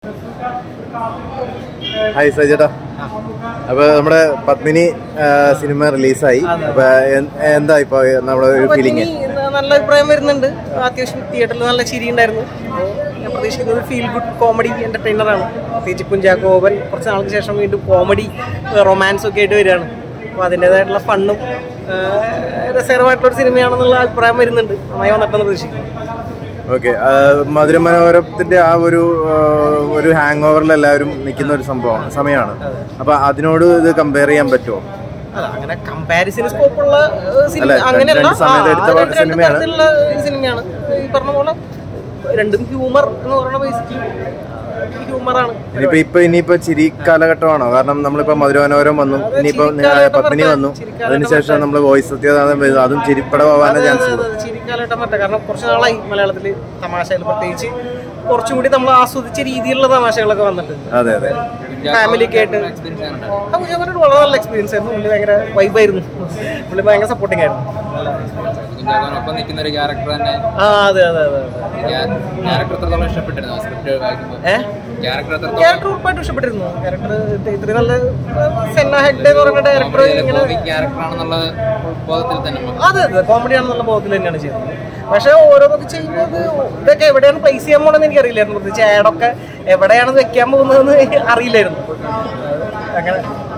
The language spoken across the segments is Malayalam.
ഹായ് സജേട്ടാ അപ്പൊ നമ്മുടെ പത്മിനി ആ, സിനിമ റിലീസായി അപ്പൊ എൻ- എന്താ ഇപ്പൊ നമ്മുടെ ഒരു ഫീലിംഗ് പത്മിനി നല്ല അഭിപ്രായം വരുന്നുണ്ട് അത്യാവശ്യം തിയേറ്ററിൽ നല്ല ചിരി ഉണ്ടായിരുന്നു അപ്പോൾ ഞാൻ പ്രതീക്ഷിക്കുന്നത് ഫീൽ ഗുഡ് കോമഡി എന്റർടൈനറാണ് പ്രത്യേകിച്ച് കുഞ്ചാക്കോവൻ കുറച്ച് നാൾക്ക് ശേഷം വീണ്ടും കോമഡി റൊമാൻസ് ഒക്കെ ആയിട്ട് വരികയാണ് അപ്പോൾ അതിൻ്റെതായിട്ടുള്ള ഫണ്ണും രസകരമായിട്ടുള്ള ഒരു സിനിമയാണെന്നുള്ള അഭിപ്രായം വരുന്നുണ്ട് നന്നായി വന്നിട്ടെന്ന് പ്രതീക്ഷിക്കുന്നു ഓക്കെ മധുര മനോരത്തിന്റെ ആ ഒരു ആ, ഒരു ഹാങ് ഓവറിൽ എല്ലാവരും നിൽക്കുന്ന ഒരു സംഭവം സമയമാണ് അപ്പൊ അതിനോട് ഇത് കമ്പയർ ചെയ്യാൻ പറ്റുമോ അല്ല അങ്ങനെ കമ്പാരിസൺ സ്കോപ്പുള്ള സിനിമ അല്ല, അങ്ങനെയല്ല രണ്ട് സമയത്ത് ആ, എടുത്ത അത് രണ്ട് സിനിമയാണ്. തരത്തിലുള്ള സിനിമയാണ് ഈ പറഞ്ഞ പോലെ രണ്ടും ഹ്യൂമർ എന്ന് പറയുന്ന ബേസിക്കലി ഹ്യൂമറാണ് ഇനിയിപ്പോ ഇപ്പൊ ഇനിയിപ്പോ ചിരി കാലഘട്ടമാണോ കാരണം നമ്മളിപ്പോ മധുര മനോരം വന്നു ഇനിയിപ്പോ ചിരി കാലഘട്ടം പത്മിനി വന്നു ചിരി കാലഘട്ടം അതിനുശേഷം നമ്മൾ വോയിസ് സത്യതാനം അതും ചിരിപ്പടമാവാനുള്ള ചാൻസ് ഉണ്ട് ചിരിക്കാലായിട്ട് പറ്റാം കാരണം കുറച്ച് നാളായി മലയാളത്തിൽ തമാശകൾ പ്രത്യേകിച്ച് കുറച്ചും കൂടി നമ്മൾ ആസ്വദിച്ച രീതിയിലുള്ള തമാശകളൊക്കെ വന്നിട്ട് അതെ അതെ ഫാമിലിക്ക് ആയിട്ട് ആ കുഞ്ഞാക്കോനോട് വളരെ നല്ല എക്സ്പീരിയൻസ് ആയിരുന്നു പുള്ളി ഭയങ്കര വൈബായിരുന്നു പുള്ളി ഭയങ്കര സപ്പോർട്ടിംഗ് ആയിരുന്നു കുഞ്ചാക്കോനൊപ്പം നിൽക്കുന്ന ഒരു ക്യാരക്ടർ തന്നെ ആ അതെ അതെ അതെ ക്യാരക്ടർ എത്രത്തോളം ഇഷ്ടപ്പെട്ടിരുന്നു സ്ക്രിപ്റ്റ് വായിക്കുമ്പോൾ ഏഹ് ക്യാരക്ടർ എത്രത്തോളം ക്യാരക്ടർ ഉറപ്പായിട്ടും ഇഷ്ടപ്പെട്ടിരുന്നു ക്യാരക്ടർ ഇത്രയും നല്ല സെന്ന ഹെഗ്ഡെ എന്ന് പറയുന്ന ഡയറക്ടർ ഇങ്ങനെ ക്യാരക്ടർ ആണെന്നുള്ള ബോധത്തിൽ തന്നെ നമ്മൾ അതെ അതെ കോമഡി ആണെന്നുള്ള ബോധത്തിൽ തന്നെയാണ് ചെയ്യുന്നത് പക്ഷെ ഓരോന്നൊക്കെ ചെയ്യുന്നത് ഇതൊക്കെ എവിടെയാണ് പ്ലേസ് ചെയ്യാൻ പോകണമെന്ന് എനിക്കറിയില്ലായിരുന്നു പ്രത്യേകിച്ച് ആഡൊക്കെ എവിടെയാണ് വെക്കാൻ പോകുന്നതെന്ന് അറിയില്ലായിരുന്നു അങ്ങനെ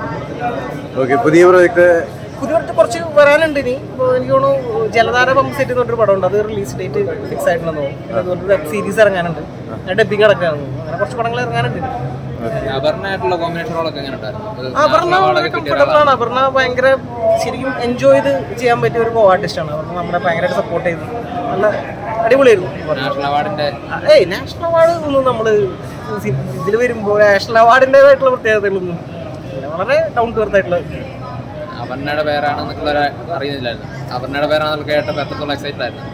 ഓക്കെ പുതിയ പ്രോജക്ട് പുതിയതായിട്ട് കുറച്ച് വരാനുണ്ട് ഇനി ഇപ്പോൾ എനിക്ക് തോന്നുന്നു ജലധാര പമ്പ് സെറ്റ് എന്ന് പറഞ്ഞൊരു പടമുണ്ട് അത് റിലീസ് ഡേറ്റ് ഫിക്സ് ആയിട്ടുണ്ടെന്ന് തോന്നുന്നു അതുകൊണ്ട് വെബ് സീരീസ് ഇറങ്ങാനുണ്ട് ഡബിങ് അടക്കാണ് അങ്ങനെ കുറച്ച് പടങ്ങൾ ഇറങ്ങാനുണ്ട് അപർണയായിട്ടുള്ള കോമ്പിനേഷൻ റോളൊക്കെ എങ്ങനെ ഉണ്ടായിരുന്നു അത് അപർണ national award വളരെ ഒക്കെ കിട്ടിയ കംഫർട്ടബിൾ ആണ് അപർണ ഭയങ്കര ശരിക്കും എൻജോയ് ചെയ്ത് ചെയ്യാൻ പറ്റിയ ഒരു കോ ആർട്ടിസ്റ്റാണ് അപർണ നമ്മളെ ഭയങ്കരമായിട്ട് സപ്പോർട്ട് ചെയ്തു നല്ല അടിപൊളിയായിരുന്നു നാഷണൽ അവാർഡിന്റെ ഏയ് നാഷണൽ അവാർഡ് ഒന്നും നമ്മൾ ഇതിൽ വരുമ്പോൾ നാഷണൽ അവാർഡിൻ്റെതായിട്ടുള്ള പ്രത്യേകതകളൊന്നും ഇല്ല. വളരെ ഡൗൺ ടു എർത്ത് ആയിട്ടുള്ള അപർണയുടെ പേരാണെന്നൊക്കെ അറിയുന്നില്ലായിരുന്നു അപർണയുടെ പേരാണെന്നൊക്കെ കേട്ടപ്പോൾ എത്രത്തോളം എക്സൈറ്റഡ് ആയിരുന്നു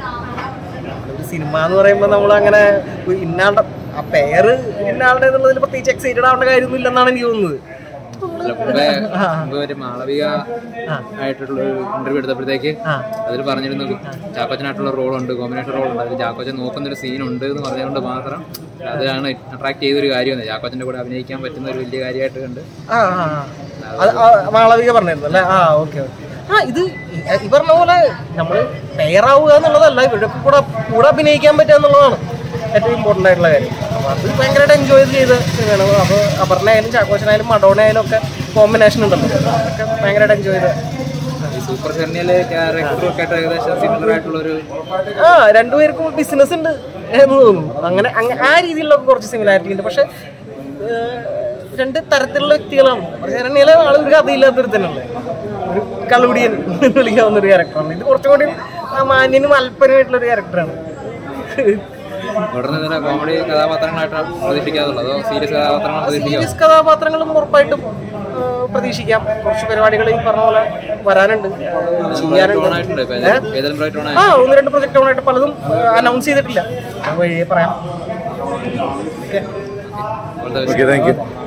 ഒരു സിനിമ എന്ന് പറയുമ്പോൾ നമ്മൾ അങ്ങനെ ഒരു ഇന്നാളുടെ ആ പേര് ഇന്നാളുടെ എന്നുള്ളതിൽ പ്രത്യേകിച്ച് എക്സൈറ്റഡ് ആവേണ്ട കാര്യമൊന്നും ഇല്ലെന്നാണ് എനിക്ക് തോന്നുന്നത് അല്ല, മുമ്പേ മുമ്പ് ഒരു മാളവിക ആയിട്ടുള്ള ഒരു ഇന്റർവ്യൂ എടുത്തപ്പോഴത്തേക്ക് ആ. അതിൽ പറഞ്ഞിരുന്നു ചാക്കോച്ചനായിട്ടുള്ള റോളുണ്ട് കോമ്പിനേഷൻ റോളുണ്ട് അതിൽ ചാക്കോച്ചൻ നോക്കുന്ന ഒരു സീൻ ഉണ്ട് എന്ന് പറഞ്ഞുകൊണ്ട് മാത്രം അതാണ് അട്രാക്ട് ചെയ്തൊരു കാര്യമാണ് ചാക്കോച്ചന്റെ കൂടെ അഭിനയിക്കാൻ പറ്റുന്ന ഒരു വലിയ കാര്യമായിട്ട് കണ്ട് ആ ആ, ആ. അത് ആ മാളവിക പറഞ്ഞിരുന്നു അല്ലേ ആ ഓക്കെ ഓക്കെ ആ ഇത് ഈ- ഈ പറഞ്ഞ പോലെ നമ്മൾ പെയറാവുക എന്നുള്ളതല്ല ഇവിടെ കൂടെ കൂടെ അഭിനയിക്കാൻ പറ്റുക എന്നുള്ളതാണ് ഏറ്റവും ഇമ്പോർട്ടൻ്റ് ആയിട്ടുള്ള കാര്യം അപ്പോൾ അത് ഭയങ്കരമായിട്ട് എൻജോയ് ചെയ്ത സിനിമയാണ് അപ്പോൾ അപർണയായാലും ചാക്കോച്ചനായാലും മഡോണയായാലും ഒക്കെ കോമ്പിനേഷൻ ഉണ്ടല്ലോ അതൊക്കെ ഭയങ്കരമായിട്ട് എൻജോയ് ചെയ്ത ഈ സൂപ്പർ ചെന്നൈയിലെ ക്യാരക്ടറൊക്കെ ആയിട്ട് ഏകദേശം സിമിലർ ആയിട്ടുള്ള ഒരു ആ രണ്ടുപേർക്കും ബിസിനസ് ഉണ്ട് എന്ന് തോന്നുന്നു അങ്ങനെ അങ്ങ- ആ രീതിയിലുള്ള കുറച്ച് സിമിലാരിറ്റി ഉണ്ട് പക്ഷെ ഏഹ്, രണ്ട് തരത്തിലുള്ള വ്യക്തികളാണ് ശരണ്യയിലെ ആൾ ഒരു കഥയില്ലാത്തൊരു തന്നെയല്ലേ ഒരു കളുടിയൻ എന്ന് വിളിക്കാവുന്ന ഒരു ക്യാരക്ടറാണ് ഇത് കുറച്ചും കൂടി ആ മാന്യനും അല്പനുമായിട്ടുള്ള ഒരു ക്യാരക്ടറാണ് ഉടനെ തന്നെ കോമഡി കഥാപാത്രങ്ങളായിട്ട് പ്രതീക്ഷിക്കാതുള്ളത് അതോ സീരിയസ് കഥാപാത്രങ്ങൾ പ്രതീക്ഷിക്കാതെ സീരിയസ് കഥാപാത്രങ്ങളും ഉറപ്പായിട്ടും ഏഹ്, പ്രതീക്ഷിക്കാം കുറച്ച് പരിപാടികൾ ഈ പറഞ്ഞ പോലെ വരാനുണ്ട് ഏഹ്, ചെയ്യാനുണ്ട് ആയിട്ടുണ്ട് ഇപ്പൊ ഏതെങ്കിലും പ്രൊജക്ട് ഓൺ ആ ഒന്ന് രണ്ട് പ്രൊജക്ട് ഓണായിട്ട് പലതും അനൗൺസ് ചെയ്തിട്ടില്ല അത് വഴിയേ പറയാം ഓക്കെ ആയി ഓക്കെ താങ്ക് യു